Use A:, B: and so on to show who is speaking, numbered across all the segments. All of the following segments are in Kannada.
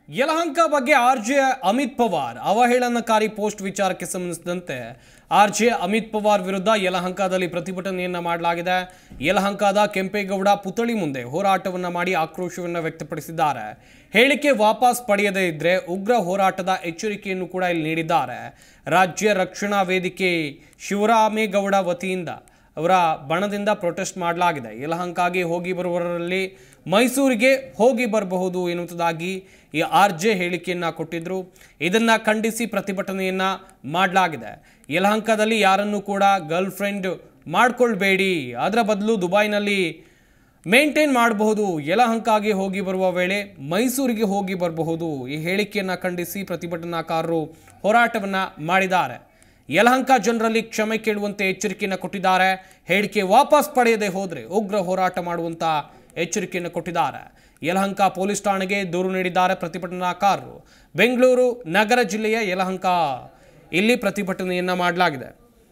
A: ಯಲಹಂಕ ಬಗ್ಗೆ ಆರ್ ಜೆ ಅಮಿತ್ ಪವಾರ್ ಅವಹೇಳನಕಾರಿ ಪೋಸ್ಟ್ ವಿಚಾರಕ್ಕೆ ಸಂಬಂಧಿಸಿದಂತೆ ಆರ್ ಜೆ ಅಮಿತ್ ಪವಾರ್ ವಿರುದ್ಧ ಯಲಹಂಕದಲ್ಲಿ ಪ್ರತಿಭಟನೆಯನ್ನ ಮಾಡಲಾಗಿದೆ ಯಲಹಂಕದ ಕೆಂಪೇಗೌಡ ಪುತಳಿ ಮುಂದೆ ಹೋರಾಟವನ್ನ ಮಾಡಿ ಆಕ್ರೋಶವನ್ನ ವ್ಯಕ್ತಪಡಿಸಿದ್ದಾರೆ ಹೇಳಿಕೆ ವಾಪಸ್ ಪಡೆಯದೇ ಇದ್ರೆ ಉಗ್ರ ಹೋರಾಟದ ಎಚ್ಚರಿಕೆಯನ್ನು ಕೂಡ ಇಲ್ಲಿ ನೀಡಿದ್ದಾರೆ ರಾಜ್ಯ ರಕ್ಷಣಾ ವೇದಿಕೆ ಶಿವರಾಮೇಗೌಡ ವತಿಯಿಂದ ಅವರ ಬಣದಿಂದ ಪ್ರೊಟೆಸ್ಟ್ ಮಾಡಲಾಗಿದೆ ಯಲಹಂಕಾಗೆ ಹೋಗಿ ಬರುವವರಲ್ಲಿ ಮೈಸೂರಿಗೆ ಹೋಗಿ ಬರಬಹುದು ಎನ್ನುವುದಾಗಿ ಈ ಆರ್ ಜೆ ಹೇಳಿಕೆಯನ್ನ ಕೊಟ್ಟಿದ್ರು ಇದನ್ನ ಖಂಡಿಸಿ ಪ್ರತಿಭಟನೆಯನ್ನ ಮಾಡಲಾಗಿದೆ ಯಲಹಂಕದಲ್ಲಿ ಯಾರನ್ನು ಕೂಡ ಗರ್ಲ್ ಫ್ರೆಂಡ್ ಮಾಡ್ಕೊಳ್ಬೇಡಿ ಅದರ ಬದಲು ದುಬೈನಲ್ಲಿ ಮೇಂಟೈನ್ ಮಾಡಬಹುದು ಯಲಹಂಕಾಗೆ ಹೋಗಿ ಬರುವ ವೇಳೆ ಮೈಸೂರಿಗೆ ಹೋಗಿ ಬರಬಹುದು ಈ ಹೇಳಿಕೆಯನ್ನ ಖಂಡಿಸಿ ಪ್ರತಿಭಟನಾಕಾರರು ಹೋರಾಟವನ್ನ ಮಾಡಿದ್ದಾರೆ ಯಲಹಂಕ ಜನರಲ್ಲಿ ಕ್ಷಮೆ ಕೇಳುವಂತೆ ಎಚ್ಚರಿಕೆಯನ್ನು ಕೊಟ್ಟಿದ್ದಾರೆ ಹೇಳಿಕೆ ವಾಪಸ್ ಪಡೆಯದೆ ಹೋದರೆ ಉಗ್ರ ಹೋರಾಟ ಮಾಡುವಂತ ಎಚ್ಚರಿಕೆಯನ್ನು ಕೊಟ್ಟಿದ್ದಾರೆ ಯಲಹಂಕ ಪೊಲೀಸ್ ಠಾಣೆಗೆ ದೂರು ನೀಡಿದ್ದಾರೆ ಪ್ರತಿಭಟನಾಕಾರರು ಬೆಂಗಳೂರು ನಗರ ಜಿಲ್ಲೆಯ ಯಲಹಂಕ ಇಲ್ಲಿ ಪ್ರತಿಭಟನೆಯನ್ನ ಮಾಡಲಾಗಿದೆ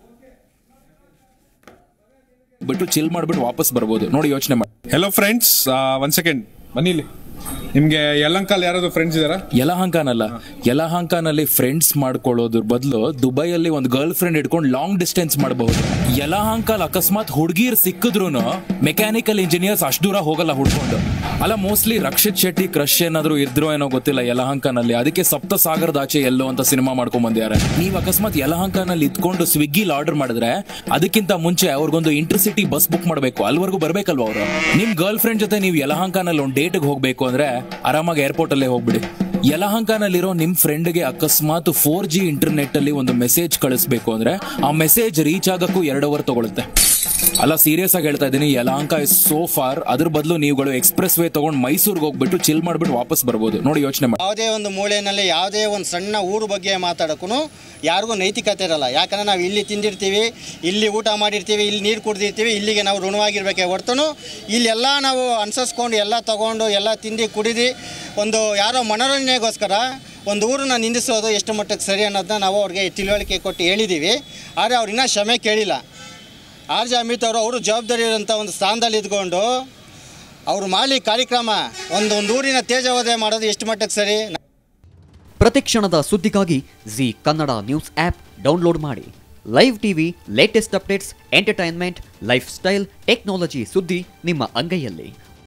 B: ಬಿಟ್ಟು ಚಿಲ್ ಮಾಡ್ಬಿಟ್ಟು ವಾಪಸ್ ಬರ್ಬೋದು ನೋಡಿ ಯೋಚನೆ ಮಾಡಿ
C: ಹೆಲೋ ಫ್ರೆಂಡ್ಸ್ ಒನ್ ಸೆಕೆಂಡ್ ಬನ್ನಿ ಇಲ್ಲಿ ನಿಮ್ಗೆ ಯಲಂಕಾಲ್ ಯಾರಾದ್ರು ಫ್ರೆಂಡ್ಸ್ ಇದಾರಾ
B: ಯಲಹಂಕನಲ್ಲ ಯಲಹಂಕನಲ್ಲಿ ಫ್ರೆಂಡ್ಸ್ ಮಾಡ್ಕೊಳ್ಳೋದ್ರ ಬದಲು ದುಬೈಯಲ್ಲಿ ಒಂದು ಗರ್ಲ್ ಫ್ರೆಂಡ್ ಇಟ್ಕೊಂಡು ಲಾಂಗ್ ಡಿಸ್ಟೆನ್ಸ್ ಮಾಡಬಹುದು ಯಲಹಂಕಲ್ ಅಕಸ್ಮಾತ್ ಹುಡುಗಿರ್ ಸಿಕ್ಕಿದ್ರು ಮೆಕ್ಯಾನಿಕಲ್ ಇಂಜಿನಿಯರ್ಸ್ ಅಷ್ಟು ದೂರ ಹೋಗಲ್ಲ ಹುಡ್ಕೊಂಡು ಅಲ್ಲ ಮೋಸ್ಟ್ಲಿ ರಕ್ಷಿತ್ ಶೆಟ್ಟಿ ಕ್ರಶ್ ಏನಾದ್ರು ಇದ್ರು ಏನೋ ಗೊತ್ತಿಲ್ಲ ಯಲಹಂಕನಲ್ಲಿ ಅದಕ್ಕೆ ಸಪ್ತ ಸಾಗರದ ಆಚೆ ಎಲ್ಲೋ ಅಂತ ಸಿನಿಮಾ ಮಾಡ್ಕೊಂಡ್ ಬಂದಿದ್ದಾರೆ ನೀವು ಅಕಸ್ಮಾತ್ ಯಲಹಂಕನಲ್ಲಿ ಇದ್ಕೊಂಡು ಸ್ವಿಗ್ಗಿಲಿ ಆರ್ಡರ್ ಮಾಡಿದ್ರೆ ಅದಕ್ಕಿಂತ ಮುಂಚೆ ಅವ್ರಿಗೊಂದು ಇಂಟರ್ಸಿಟಿ ಬಸ್ ಬುಕ್ ಮಾಡಬೇಕು ಅಲ್ವರೆಗೂ ಬರ್ಬೇಕಲ್ವಾ ಅವರು ನಿಮ್ ಗರ್ಲ್ ಫ್ರೆಂಡ್ ಜೊತೆ ನೀವು ಯಲಹಂಕನಲ್ಲಿ ಒಂದು ಡೇಟ್ಗೆ ಹೋಗ್ಬೇಕು ಅಂದ್ರೆ ಆರಾಮಾಗಿ ಏರ್ಪೋರ್ಟ್ ಅಲ್ಲೇ ಹೋಗ್ಬಿಡಿ ಯಲಹಂಕನಲ್ಲಿರೋ ನಿಮ್ ಫ್ರೆಂಡ್ಗೆ ಅಕಸ್ಮಾತ್ ಫೋರ್ ಜಿ ಇಂಟರ್ನೆಟ್ ಅಲ್ಲಿ ಒಂದು ಮೆಸೇಜ್ ಕಳಿಸ್ಬೇಕು ಅಂದ್ರೆ ಆ ಮೆಸೇಜ್ ರೀಚ್ ಆಗಕ್ಕೂ ಎರಡು ಅವರ್ ತಗೊಳುತ್ತೆ ಅಲ್ಲ ಸೀರಿಯಸ್ ಆಗಿ ಹೇಳ್ತಾ ಇದ್ದೀನಿ ಯಲಹಂಕ ಇಸ್ ಸೋ ಫಾರ್ ಅದ್ರ ಬದಲು ನೀವುಗಳು ಎಕ್ಸ್ಪ್ರೆಸ್ ವೇ ತಗೊಂಡು ಮೈಸೂರಿಗೆ ಹೋಗ್ಬಿಟ್ಟು ಚಿಲ್ ಮಾಡ್ಬಿಟ್ಟು ವಾಪಸ್ ಬರ್ಬೋದು ನೋಡಿ ಯೋಚನೆ ಮಾಡಿ
D: ಯಾವುದೇ ಒಂದು ಮೂಲೆಯಲ್ಲಿ ಯಾವುದೇ ಒಂದು ಸಣ್ಣ ಊರು ಬಗ್ಗೆ ಮಾತಾಡೋಕ್ಕೂ ಯಾರಿಗೂ ನೈತಿಕತೆ ಇರಲ್ಲ ಯಾಕಂದರೆ ನಾವು ಇಲ್ಲಿ ತಿಂದಿರ್ತೀವಿ ಇಲ್ಲಿ ಊಟ ಮಾಡಿರ್ತೀವಿ ಇಲ್ಲಿ ನೀರು ಕುಡ್ದಿರ್ತೀವಿ ಇಲ್ಲಿಗೆ ನಾವು ಋಣವಾಗಿರ್ಬೇಕೆ ಹೊರತು ಇಲ್ಲೆಲ್ಲ ನಾವು ಅನ್ಸಸ್ಕೊಂಡು ಎಲ್ಲ ತಗೊಂಡು ಎಲ್ಲ ತಿಂದು ಕುಡಿದು ಒಂದು ಯಾರೋ ಮನೋರಂಜನೆಗೋಸ್ಕರ ಒಂದು ಊರನ್ನ ನಿಂದಿಸೋದು ಎಷ್ಟು ಮಟ್ಟಕ್ಕೆ ಸರಿ ಅನ್ನೋದನ್ನ ನಾವು ಅವ್ರಿಗೆ ತಿಳುವಳಿಕೆ ಕೊಟ್ಟು ಹೇಳಿದ್ದೀವಿ ಆದರೆ ಅವ್ರು ಇನ್ನೂ ಕ್ಷಮೆ ಕೇಳಿಲ್ಲ ಆರ್ ಜೆ ಅಮಿತ್ ಅವರು ಅವರು ಜವಾಬ್ದಾರಿ ಇರೋಂಥ ಒಂದು ಸ್ಥಾನದಲ್ಲಿ ಇದ್ಕೊಂಡು ಅವರು ಮಾಡಲಿ ಕಾರ್ಯಕ್ರಮ ಒಂದು ಒಂದು ಊರಿನ ತೇಜವಧೆ ಮಾಡೋದು ಎಷ್ಟು ಮಟ್ಟಕ್ಕೆ ಸರಿ
E: ಪ್ರತಿಕ್ಷಣದ ಸುದ್ದಿಗಾಗಿ Zee Kannada news app download ಮಾಡಿ live TV latest updates entertainment lifestyle technology ಸುದ್ದಿ ನಿಮ್ಮ ಅಂಗೈಯಲ್ಲಿ